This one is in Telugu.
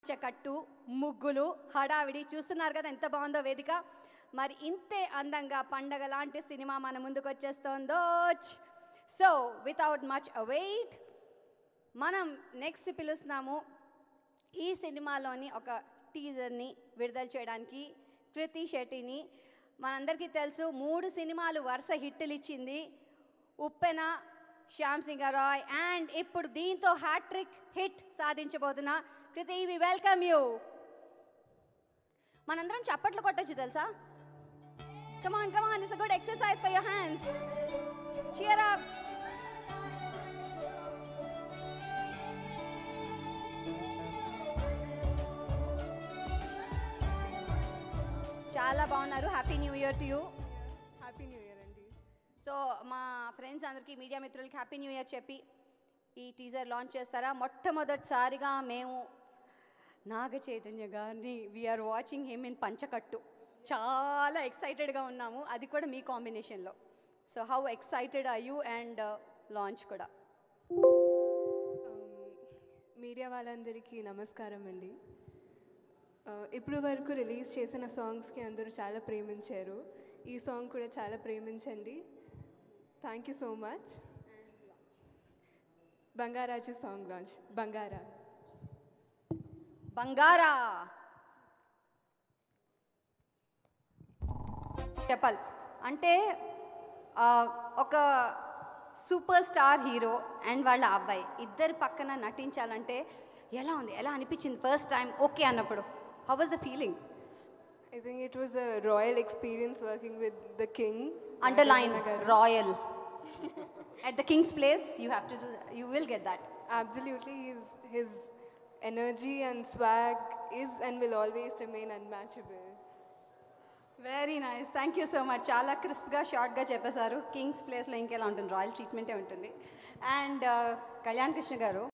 చకట్టు ముగ్గులు హడావిడి చూస్తున్నారు కదా ఎంత బాగుందో వేదిక మరి ఇంతే అందంగా పండగ లాంటి సినిమా మన ముందుకు వచ్చేస్తోందో సో వితౌట్ మచ్ అవైట్ మనం నెక్స్ట్ పిలుస్తున్నాము ఈ సినిమాలోని ఒక టీజర్ని విడుదల చేయడానికి కృతి శెట్టిని మనందరికీ తెలుసు మూడు సినిమాలు వరుస హిట్లు ఇచ్చింది ఉప్పెన శ్యామ్ సింగ్ రాయ్ అండ్ ఇప్పుడు దీంతో హ్యాట్రిక్ హిట్ సాధించబోతున్న కృతి వి వెల్కమ్ యూ మనందరం చప్పట్లు కొట్టొచ్చు తెలుసా come on come on it's good exercise for your hands cheer up చాలా బాగున్నారు happy new year to you happy new year అండి సో మా ఫ్రెండ్స్ అందరికీ మీడియా మిత్రులకి హ్యాపీ న్యూ ఇయర్ చెప్పి ఈ టీజర్ లాంచ్ చేస్తారా మొట్టమొదటిసారిగా మేము నాగ చైతన్య గారిని వీఆర్ వాచింగ్ హిమ్ ఇన్ పంచకట్టు చాలా ఎక్సైటెడ్గా ఉన్నాము అది కూడా మీ కాంబినేషన్లో so how excited are you and launch కూడా మీడియా వాళ్ళందరికీ నమస్కారం అండి Uh, ఇప్పుడు వరకు రిలీజ్ చేసిన సాంగ్స్కి అందరూ చాలా ప్రేమించారు ఈ సాంగ్ కూడా చాలా ప్రేమించండి thank you so much Bangarraju song launch బంగారా బంగారా చెప్పాలి అంటే ఆ, ఒక సూపర్ స్టార్ హీరో అండ్ వాళ్ళ అబ్బాయి ఇద్దరు పక్కన నటించాలంటే ఎలా ఉంది ఎలా అనిపించింది ఫస్ట్ టైం ఓకే అన్నప్పుడు how was the feeling I think it was a royal experience working with the king underline royal at the king's place you have to do you will get that Absolutely, his, his energy and swag is and will always remain unmatchable. Very nice thank you so much చాలా క్రిస్ప్గా షార్ట్గా చెప్పేశారు కింగ్స్ ప్లేస్లో ఇంకెలా ఉంటుంది రాయల్ ట్రీట్మెంటే ఉంటుంది అండ్ కళ్యాణ్ కృష్ణ గారు